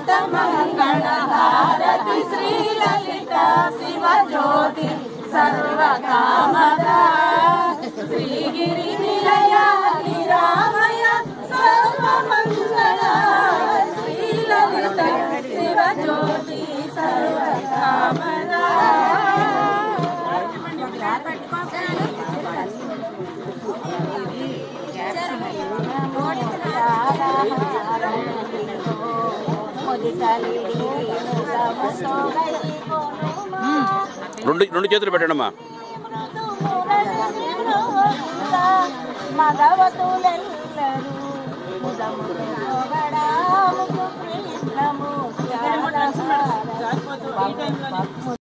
లలిత మంగళ హారతి శ్రీ లలిత శివ జ్యోతి సర్వకామద శ్రీగిరి నిలయ నిరామయ సర్వమంగళ శ్రీ లలిత శివ జ్యోతి సర్వకామద రెండు రెండు చేతులు పెట్టండమ్మా మగవతులెల్లరూ ముదముగడాముకు కృష్ణము